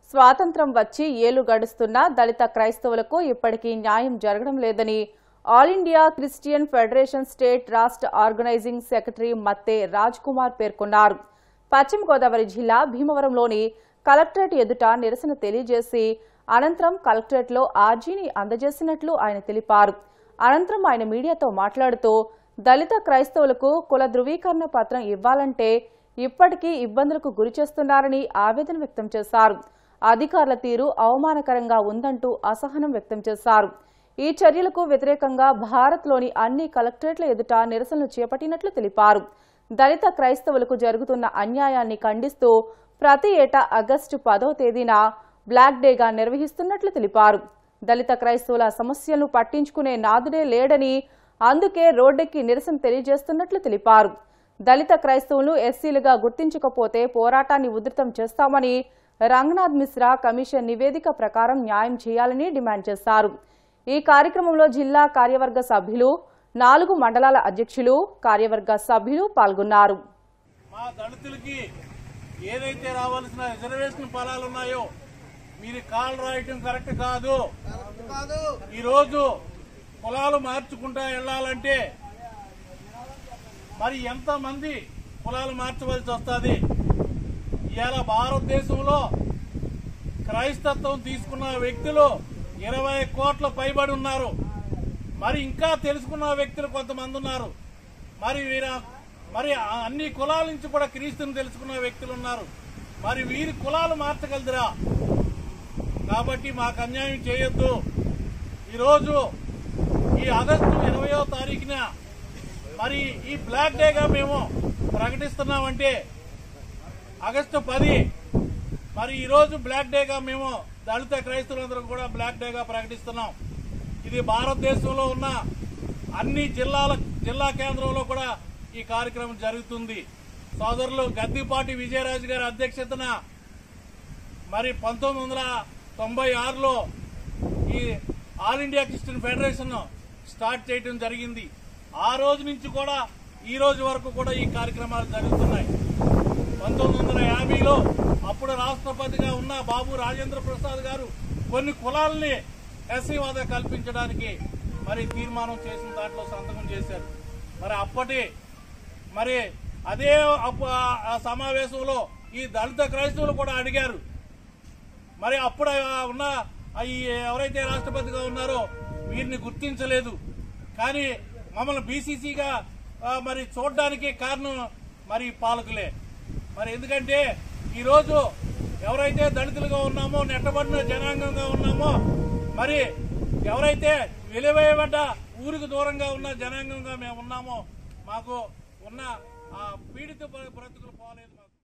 స్వాతంత్రం వచ్చి ఏళ్లు గడుస్తున్నా దళిత క్రైస్తవులకు ఇప్పటికీ న్యాయం జరగడం లేదని All India Christian Federation state రాష్ట్ర ఆర్గనైజింగ్ సెక్రటరీ మత్తే రాజ్ కుమార్ పేర్కొన్నారు పశ్చిమ గోదావరి జిల్లా భీమవరంలోని కలెక్టరేట్ ఎదుట నిరసన తెలియజేసి అనంతరం కలెక్టరేట్లో ఆర్జీని అందజేసినట్లు ఆయన తెలిపారు అనంతరం ఆయన మీడియాతో మాట్లాడుతూ దళిత క్రైస్తవులకు కుల ధృవీకరణ పత్రం ఇవ్వాలంటే ఇప్పటికీ ఇబ్బందులకు గురి చేస్తున్నారని ఆవేదన వ్యక్తం చేశారు అధికారుల తీరు అవమానకరంగా ఉందంటూ అసహనం వ్యక్తం చేశారు ఈ చర్యలకు వ్యతిరేకంగా భారత్లోని అన్ని కలెక్టరేట్ల ఎదుట నిరసనలు చేపట్టినట్లు తెలిపారు దళిత క్రైస్తవులకు జరుగుతున్న అన్యాయాన్ని ఖండిస్తూ ప్రతి ఏటా ఆగస్టు పదో తేదీన బ్లాక్ డేగా నిర్వహిస్తున్నట్లు తెలిపారు దళిత క్రైస్తవుల సమస్యలను పట్టించుకునే నాదుడే లేడని అందుకే రోడ్డెక్కి నిరసన తెలియజేస్తున్నట్లు తెలిపారు దళిత క్రైస్తవులను ఎస్సీలుగా గుర్తించకపోతే పోరాటాన్ని ఉధృతం చేస్తామని రంగనాథ్ మిశ్రా కమిషన్ నివేదిక ప్రకారం న్యాయం చేయాలని డిమాండ్ చేశారు ఈ కార్యక్రమంలో జిల్లా కార్యవర్గ సభ్యులు నాలుగు మండలాల అధ్యక్షులు కార్యవర్గ సభ్యులు పాల్గొన్నారు మా దళితులకి ఏదైతే రావాల్సిన రిజర్వేషన్ ఫలాలు ఉన్నాయో మీరు కాల్ రాయటం కరెక్ట్ కాదు ఈరోజు కులాలు మార్చుకుంటా వెళ్ళాలంటే మరి ఎంతమంది కులాలు మార్చవలసి వస్తుంది ఇవాళ భారతదేశంలో క్రైస్తత్వం తీసుకున్న వ్యక్తులు ఇరవై కోట్ల పైబడి ఉన్నారు మరి ఇంకా తెలుసుకున్న వ్యక్తులు కొంతమంది ఉన్నారు మరి వీర మరి ఆ అన్ని కులాల నుంచి కూడా క్రీస్తుని తెలుసుకున్న వ్యక్తులు ఉన్నారు మరి వీరి కులాలు మార్చగలదురా కాబట్టి మాకు అన్యాయం చేయొద్దు ఈరోజు ఈ ఆగస్టు ఇరవయో తారీఖున మరి ఈ బ్లాక్ డేగా మేము ప్రకటిస్తున్నామంటే ఆగస్టు పది మరి ఈరోజు బ్లాక్ డేగా మేము దళిత క్రైస్తవులందరం కూడా బ్లాక్ డేగా ప్రకటిస్తున్నాం ఇది భారతదేశంలో ఉన్న అన్ని జిల్లాల జిల్లా కేంద్రంలో కూడా ఈ కార్యక్రమం జరుగుతుంది సోదరులు గద్దిపాటి విజయరాజు గారి అధ్యక్షతన మరి పంతొమ్మిది వందల తొంభై ఆరులో ఈ All India Christian Federation start చేయడం జరిగింది ఆ రోజు నుంచి కూడా ఈ రోజు వరకు కూడా ఈ కార్యక్రమాలు జరుగుతున్నాయి పంతొమ్మిది వందల యాభైలో అప్పుడు రాష్ట్రపతిగా ఉన్న బాబు రాజేంద్ర ప్రసాద్ గారు కొన్ని కులాలని ఎస్సీ హోదా కల్పించడానికి మరి తీర్మానం చేసిన దాంట్లో సంతకం చేశారు మరి అప్పటి మరి అదే అప్పు- ఆ సమావేశంలో ఈ దళిత క్రైస్తవులు కూడా అడిగారు మరి అప్పుడు ఆ ఉన్న ఆ ఈ ఎవరైతే రాష్ట్రపతిగా ఉన్నారో వీరిని గుర్తించలేదు కానీ మమ్మల్ని బీసీసీగా మరి చూడడానికి కారణం మరి ఈ పాలకులే మరి ఎందుకంటే ఈరోజు ఎవరైతే దళితులుగా ఉన్నామో నెట్టబడిన జనాంగంగా ఉన్నామో మరి ఎవరైతే వెలివేయబడ్డ ఊరికి దూరంగా ఉన్న జనాంగంగా మేము ఉన్నామో మాకు ఉన్న ఆ పీడిత బ్రతుకులు పోలేదు మాకు